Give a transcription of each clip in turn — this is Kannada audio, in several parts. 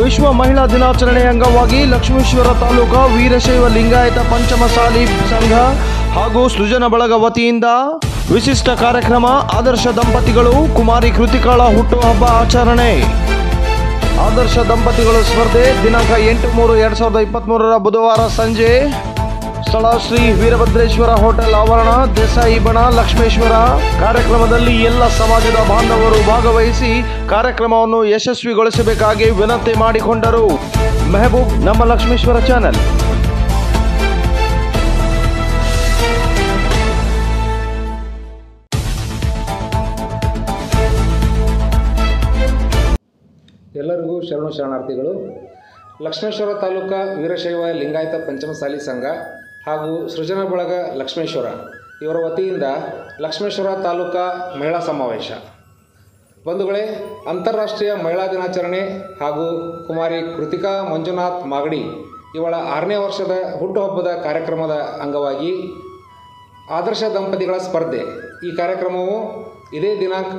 ವಿಶ್ವ ಮಹಿಳಾ ದಿನಾಚರಣೆ ಅಂಗವಾಗಿ ಲಕ್ಷ್ಮೇಶ್ವರ ತಾಲೂಕಾ ವೀರಶೈವ ಲಿಂಗಾಯತ ಪಂಚಮಸಾಲಿ ಸಂಘ ಹಾಗೂ ಸೃಜನ ಬಳಗ ವತಿಯಿಂದ ವಿಶಿಷ್ಟ ಕಾರ್ಯಕ್ರಮ ಆದರ್ಶ ದಂಪತಿಗಳು ಕುಮಾರಿ ಕೃತಿಕಾಳ ಹುಟ್ಟುಹಬ್ಬ ಆಚರಣೆ ಆದರ್ಶ ದಂಪತಿಗಳು ಸ್ಪರ್ಧೆ ದಿನಾಂಕ ಎಂಟು ಮೂರು ಎರಡು ಸಾವಿರದ ಇಪ್ಪತ್ತ್ಮೂರರ ಬುಧವಾರ ಸಂಜೆ ಸ್ಥಳ ಶ್ರೀ ವೀರಭದ್ರೇಶ್ವರ ಹೋಟೆಲ್ ಆವರಣ ದೇಸಾಯಿ ಬಣ ಲಕ್ಷ್ಮೇಶ್ವರ ಕಾರ್ಯಕ್ರಮದಲ್ಲಿ ಎಲ್ಲ ಸಮಾಜದ ಬಾಂಧವರು ಭಾಗವಹಿಸಿ ಕಾರ್ಯಕ್ರಮವನ್ನು ಯಶಸ್ವಿಗೊಳಿಸಬೇಕಾಗಿ ವಿನಂತಿ ಮಾಡಿಕೊಂಡರು ಮೆಹಬೂಬ್ ನಮ್ಮ ಲಕ್ಷ್ಮೇಶ್ವರ ಚಾನೆಲ್ ಎಲ್ಲರಿಗೂ ಶರಣು ಶರಣಾರ್ಥಿಗಳು ಲಕ್ಷ್ಮೇಶ್ವರ ತಾಲೂಕಾ ವೀರಶೈವ ಲಿಂಗಾಯತ ಪಂಚಮಸಾಲಿ ಸಂಘ ಹಾಗೂ ಸೃಜನ ಬಳಗ ಲಕ್ಷ್ಮೇಶ್ವರ ಇವರ ವತಿಯಿಂದ ಲಕ್ಷ್ಮೇಶ್ವರ ತಾಲೂಕಾ ಮಹಿಳಾ ಸಮಾವೇಶ ಬಂಧುಗಳೇ ಅಂತಾರಾಷ್ಟ್ರೀಯ ಮಹಿಳಾ ದಿನಾಚರಣೆ ಹಾಗೂ ಕುಮಾರಿ ಕೃತಿಕಾ ಮಂಜುನಾಥ್ ಮಾಗಡಿ ಇವಳ ಆರನೇ ವರ್ಷದ ಹುಟ್ಟುಹಬ್ಬದ ಕಾರ್ಯಕ್ರಮದ ಅಂಗವಾಗಿ ಆದರ್ಶ ದಂಪತಿಗಳ ಸ್ಪರ್ಧೆ ಈ ಕಾರ್ಯಕ್ರಮವು ಇದೇ ದಿನಾಂಕ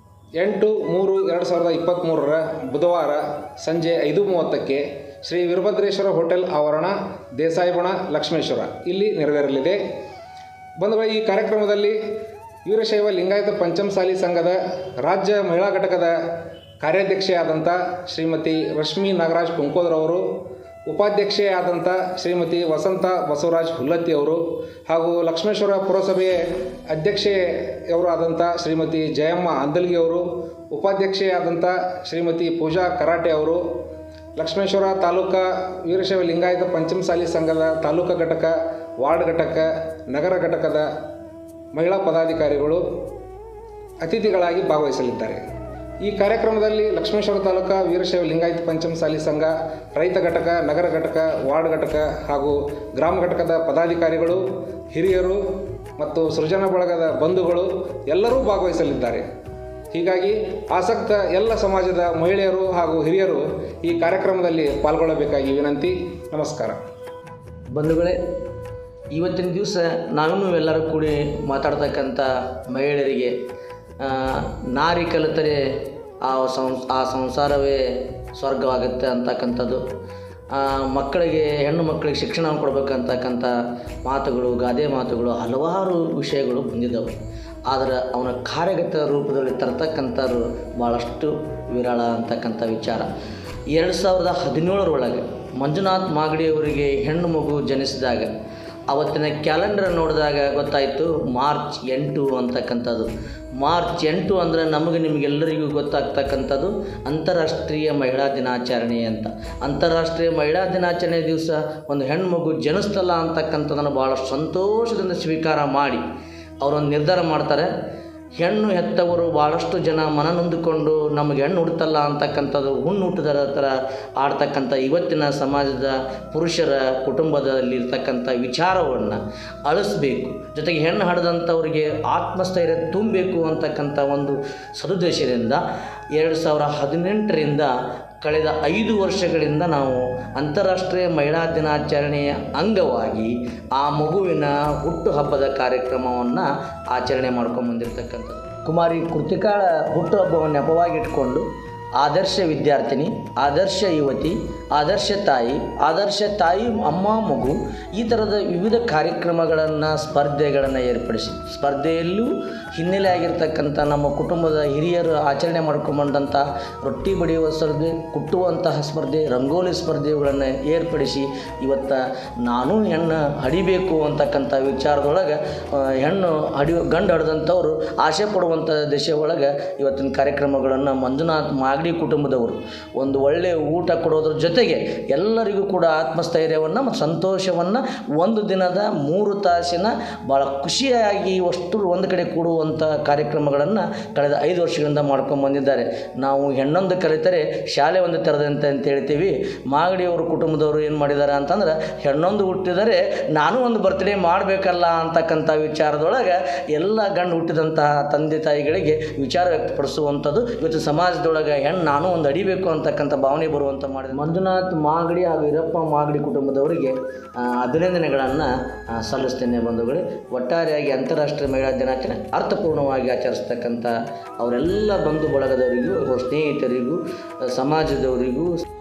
ಎಂಟು ಮೂರು ಎರಡು ಸಾವಿರದ ಇಪ್ಪತ್ತ್ಮೂರರ ಬುಧವಾರ ಸಂಜೆ ಐದು ಮೂವತ್ತಕ್ಕೆ ಶ್ರೀ ವೀರಭದ್ರೇಶ್ವರ ಹೋಟೆಲ್ ಆವರಣ ದೇಸಾಯಿಬಣ ಲಕ್ಷ್ಮೇಶ್ವರ ಇಲ್ಲಿ ನೆರವೇರಲಿದೆ ಬಂಧುಗಳೇ ಈ ಕಾರ್ಯಕ್ರಮದಲ್ಲಿ ವೀರಶೈವ ಲಿಂಗಾಯತ ಪಂಚಮಸಾಲಿ ಸಂಘದ ರಾಜ್ಯ ಮಹಿಳಾ ಘಟಕದ ಕಾರ್ಯಾಧ್ಯಕ್ಷೆಯಾದಂಥ ಶ್ರೀಮತಿ ರಶ್ಮಿ ನಾಗರಾಜ್ ಕುಂಕೋದ್ರವರು ಉಪಾಧ್ಯಕ್ಷೆಯಾದಂಥ ಶ್ರೀಮತಿ ವಸಂತ ಬಸವರಾಜ್ ಹುಲ್ಲತ್ತಿ ಅವರು ಹಾಗೂ ಲಕ್ಷ್ಮೇಶ್ವರ ಪುರಸಭೆಯ ಅಧ್ಯಕ್ಷೆಯವರು ಆದಂಥ ಶ್ರೀಮತಿ ಜಯಮ್ಮ ಅಂದಲ್ಗಿ ಅವರು ಉಪಾಧ್ಯಕ್ಷೆಯಾದಂಥ ಶ್ರೀಮತಿ ಪೂಜಾ ಕರಾಟೆ ಅವರು ಲಕ್ಷ್ಮೇಶ್ವರ ತಾಲೂಕಾ ವೀರಶೈವ ಲಿಂಗಾಯತ ಪಂಚಮಸಾಲಿ ಸಂಘದ ತಾಲೂಕಾ ಘಟಕ ವಾರ್ಡ್ ಘಟಕ ನಗರ ಘಟಕದ ಮಹಿಳಾ ಪದಾಧಿಕಾರಿಗಳು ಅತಿಥಿಗಳಾಗಿ ಭಾಗವಹಿಸಲಿದ್ದಾರೆ ಈ ಕಾರ್ಯಕ್ರಮದಲ್ಲಿ ಲಕ್ಷ್ಮೇಶ್ವರ ತಾಲೂಕಾ ವೀರಶೈವ ಲಿಂಗಾಯತ ಪಂಚಮಸಾಲಿ ಸಂಘ ರೈತ ಘಟಕ ನಗರ ಘಟಕ ವಾರ್ಡ್ ಘಟಕ ಹಾಗೂ ಗ್ರಾಮ ಘಟಕದ ಪದಾಧಿಕಾರಿಗಳು ಹಿರಿಯರು ಮತ್ತು ಸೃಜನ ಬಳಗದ ಬಂಧುಗಳು ಎಲ್ಲರೂ ಭಾಗವಹಿಸಲಿದ್ದಾರೆ ಹೀಗಾಗಿ ಆಸಕ್ತ ಎಲ್ಲ ಸಮಾಜದ ಮಹಿಳೆಯರು ಹಾಗೂ ಹಿರಿಯರು ಈ ಕಾರ್ಯಕ್ರಮದಲ್ಲಿ ಪಾಲ್ಗೊಳ್ಳಬೇಕಾಗಿ ವಿನಂತಿ ನಮಸ್ಕಾರ ಬಂಧುಗಳೇ ಇವತ್ತಿನ ದಿವಸ ನಾವಿನ್ನೂ ಎಲ್ಲರೂ ಕೂಡಿ ಮಾತಾಡ್ತಕ್ಕಂಥ ಮಹಿಳೆಯರಿಗೆ ಆ, ನಾರಿ ಕಲಿತರೆ ಆ ಸಂಸ್ ಆ ಸಂಸಾರವೇ ಸ್ವರ್ಗವಾಗುತ್ತೆ ಅಂತಕ್ಕಂಥದ್ದು ಆ, ಮಕ್ಕಳಿಗೆ ಹೆಣ್ಣು ಮಕ್ಕಳಿಗೆ ಶಿಕ್ಷಣ ಕೊಡ್ಬೇಕಂತಕ್ಕಂಥ ಮಾತುಗಳು ಗಾದೆ ಮಾತುಗಳು ಹಲವಾರು ವಿಷಯಗಳು ಬಂದಿದ್ದಾವೆ ಆದರೆ ಅವನ ಕಾರ್ಯಗತ ರೂಪದಲ್ಲಿ ತರ್ತಕ್ಕಂಥವ್ರು ಭಾಳಷ್ಟು ವಿರಳ ಅಂತಕ್ಕಂಥ ವಿಚಾರ ಎರಡು ಸಾವಿರದ ಹದಿನೇಳರೊಳಗೆ ಮಂಜುನಾಥ್ ಮಾಗಡಿಯವರಿಗೆ ಹೆಣ್ಣು ಮಗು ಜನಿಸಿದಾಗ ಅವತ್ತಿನ ಕ್ಯಾಲೆಂಡರ್ ನೋಡಿದಾಗ ಗೊತ್ತಾಯಿತು ಮಾರ್ಚ್ ಎಂಟು ಅಂತಕ್ಕಂಥದ್ದು ಮಾರ್ಚ್ ಎಂಟು ಅಂದರೆ ನಮಗೆ ನಿಮಗೆಲ್ಲರಿಗೂ ಗೊತ್ತಾಗ್ತಕ್ಕಂಥದ್ದು ಅಂತಾರಾಷ್ಟ್ರೀಯ ಮಹಿಳಾ ದಿನಾಚರಣೆ ಅಂತ ಅಂತಾರಾಷ್ಟ್ರೀಯ ಮಹಿಳಾ ದಿನಾಚರಣೆ ದಿವಸ ಒಂದು ಹೆಣ್ಮಗು ಜನಿಸ್ತಲ್ಲ ಅಂತಕ್ಕಂಥದ್ದನ್ನು ಭಾಳ ಸಂತೋಷದಿಂದ ಸ್ವೀಕಾರ ಮಾಡಿ ಅವರೊಂದು ನಿರ್ಧಾರ ಮಾಡ್ತಾರೆ ಹೆಣ್ಣು ಹೆತ್ತವರು ಭಾಳಷ್ಟು ಜನ ಮನ ನೊಂದುಕೊಂಡು ನಮಗೆ ಹೆಣ್ಣು ಹುಡ್ತಲ್ಲ ಅಂತಕ್ಕಂಥದ್ದು ಹುಣ್ಣು ಹುಟ್ಟಿದರ ಥರ ಆಡ್ತಕ್ಕಂಥ ಇವತ್ತಿನ ಸಮಾಜದ ಪುರುಷರ ಕುಟುಂಬದಲ್ಲಿರ್ತಕ್ಕಂಥ ವಿಚಾರವನ್ನು ಅಳಿಸ್ಬೇಕು ಜೊತೆಗೆ ಹೆಣ್ಣು ಹಡೆದಂಥವ್ರಿಗೆ ಆತ್ಮಸ್ಥೈರ್ಯ ತುಂಬಬೇಕು ಅಂತಕ್ಕಂಥ ಒಂದು ಸದುದ್ದೇಶದಿಂದ ಎರಡು ಸಾವಿರ ಹದಿನೆಂಟರಿಂದ ಕಳೆದ ಐದು ವರ್ಷಗಳಿಂದ ನಾವು ಅಂತಾರಾಷ್ಟ್ರೀಯ ಮಹಿಳಾ ದಿನಾಚರಣೆಯ ಅಂಗವಾಗಿ ಆ ಮಗುವಿನ ಹುಟ್ಟುಹಬ್ಬದ ಕಾರ್ಯಕ್ರಮವನ್ನು ಆಚರಣೆ ಮಾಡ್ಕೊಂಬಂದಿರ್ತಕ್ಕಂಥದ್ದು ಕುಮಾರಿ ಕೃತಿಕಾಳ ಹುಟ್ಟುಹಬ್ಬವನ್ನು ನೆಪವಾಗಿಟ್ಕೊಂಡು ಆದರ್ಶ ವಿದ್ಯಾರ್ಥಿನಿ ಆದರ್ಶ ಯುವತಿ ಆದರ್ಶ ತಾಯಿ ಆದರ್ಶ ತಾಯಿ ಅಮ್ಮ ಮಗು ಈ ಥರದ ವಿವಿಧ ಕಾರ್ಯಕ್ರಮಗಳನ್ನು ಸ್ಪರ್ಧೆಗಳನ್ನು ಏರ್ಪಡಿಸಿ ಸ್ಪರ್ಧೆಯಲ್ಲೂ ಹಿನ್ನೆಲೆ ಆಗಿರ್ತಕ್ಕಂಥ ನಮ್ಮ ಕುಟುಂಬದ ಹಿರಿಯರು ಆಚರಣೆ ಮಾಡ್ಕೊಂಬಂದಂಥ ರೊಟ್ಟಿ ಬಡಿಯುವ ಸ್ಪರ್ಧೆ ಕುಟ್ಟುವಂತಹ ಸ್ಪರ್ಧೆ ರಂಗೋಲಿ ಸ್ಪರ್ಧೆಗಳನ್ನು ಏರ್ಪಡಿಸಿ ಇವತ್ತು ನಾನು ಹೆಣ್ಣು ಹಡಿಬೇಕು ಅಂತಕ್ಕಂಥ ವಿಚಾರದೊಳಗೆ ಆ, ಹೆಣ್ಣು ಹಡಿಯೋ ಗಂಡು ಹಡ್ದಂಥವ್ರು ಆಸೆ ಪಡುವಂಥ ದಿಶೆ ಒಳಗೆ ಇವತ್ತಿನ ಕಾರ್ಯಕ್ರಮಗಳನ್ನು ಮಂಜುನಾಥ್ ಮಾಗಡಿ ಕುಟುಂಬದವರು ಒಂದು ಒಳ್ಳೆಯ ಊಟ ಕೊಡೋದ್ರ ಜೊತೆಗೆ ಎಲ್ಲರಿಗೂ ಕೂಡ ಆತ್ಮಸ್ಥೈರ್ಯವನ್ನು ಮತ್ತು ಸಂತೋಷವನ್ನು ಒಂದು ದಿನದ ಮೂರು ತಾಸಿನ ಭಾಳ ಖುಷಿಯಾಗಿ ಅಷ್ಟು ಒಂದು ಕಡೆ ಕೂಡುವಂಥ ಕಾರ್ಯಕ್ರಮಗಳನ್ನು ಕಳೆದ ಐದು ವರ್ಷಗಳಿಂದ ಮಾಡ್ಕೊಂಡು ಬಂದಿದ್ದಾರೆ ನಾವು ಹೆಣ್ಣೊಂದು ಕಲಿತರೆ ಶಾಲೆ ಒಂದು ತೆರೆದಂತೆ ಅಂತ ಹೇಳ್ತೀವಿ ಮಾಗಡಿಯವರು ಕುಟುಂಬದವರು ಏನು ಮಾಡಿದ್ದಾರೆ ಅಂತಂದ್ರೆ ಹೆಣ್ಣೊಂದು ಹುಟ್ಟಿದರೆ ನಾನು ಒಂದು ಬರ್ತ್ಡೇ ಮಾಡಬೇಕಲ್ಲ ಅಂತಕ್ಕಂಥ ವಿಚಾರದೊಳಗೆ ಎಲ್ಲ ಗಂಡು ಹುಟ್ಟಿದಂತಹ ತಂದೆ ತಾಯಿಗಳಿಗೆ ವಿಚಾರ ವ್ಯಕ್ತಪಡಿಸುವಂಥದ್ದು ಇವತ್ತು ಸಮಾಜದೊಳಗೆ ಹೆಣ್ಣು ನಾನು ಒಂದು ಅಡಿಬೇಕು ಅಂತಕ್ಕಂಥ ಭಾವನೆ ಬರುವಂಥ ಮಾಡಿದ ಮಂಜುನಾಥ್ ಮಾಗಡಿ ಹಾಗೂ ವೀರಪ್ಪ ಮಾಗಡಿ ಕುಟುಂಬದವರಿಗೆ ಆ, ಅಭಿನಂದನೆಗಳನ್ನು ಆ, ಸಲ್ಲಿಸ್ತೇನೆ ಬಂಧುಗಳೇ ಒಟ್ಟಾರೆಯಾಗಿ ಅಂತಾರಾಷ್ಟ್ರೀಯ ಮಹಿಳಾ ದಿನಾಚರಣೆ ಅರ್ಥಪೂರ್ಣವಾಗಿ ಆಚರಿಸ್ತಕ್ಕಂಥ ಅವರೆಲ್ಲ ಬಂಧು ಬಳಗದವರಿಗೂ ಅವ್ರ ಸ್ನೇಹಿತರಿಗೂ ಆ, ಸಮಾಜದವರಿಗೂ